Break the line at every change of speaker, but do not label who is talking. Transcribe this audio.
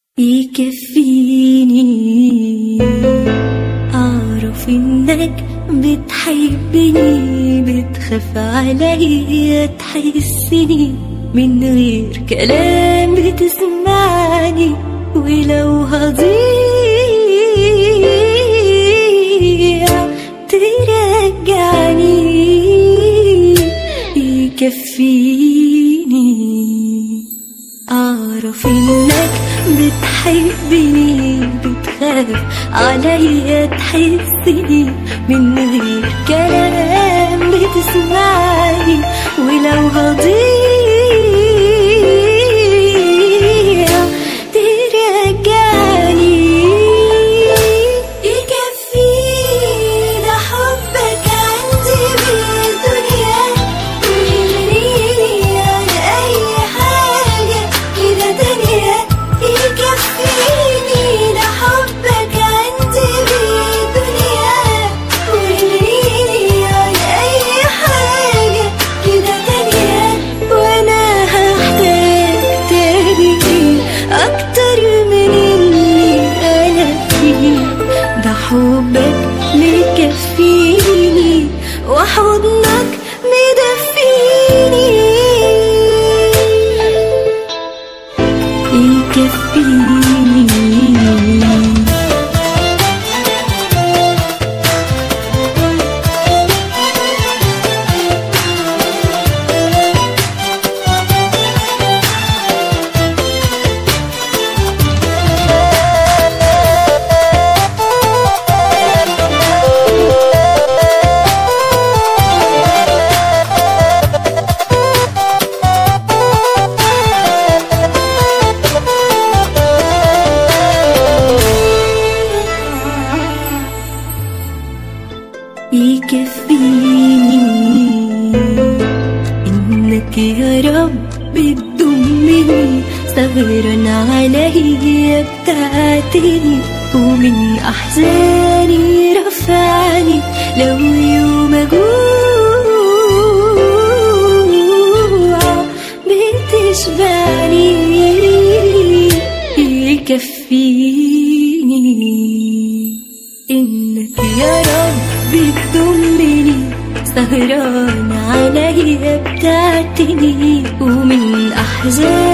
يكفيني أعرف إنك بتحبني بتخاف عليا تحسني من غير كلام بتسمعني ولو هضيع ترجعني يكفيني أعرف إنك بتحبني بتخاف عليا تحسني من غير كلام بتسمعني ولو هضيع ترجعني يكفيني ده حبك عندي بالدنيا ويغنيني عن أي حاجة كده تانية يكفيني ده حبك عندي بالدنيا ويغنيني عن أي حاجة كده تانية وأنا هحتاج تاني أكتر من اللي أنا فيه ده حبك مكفيني وحضنك مدفيني يكفيني يكفيني إنك يا رب تضمني صغيرا عليا بتاعتني ومن أحزاني رفعني لو يوم أجوع بتشبعني يكفيني إنك يا رب تضمني سهران عليا بتاعتني ومن أحزاني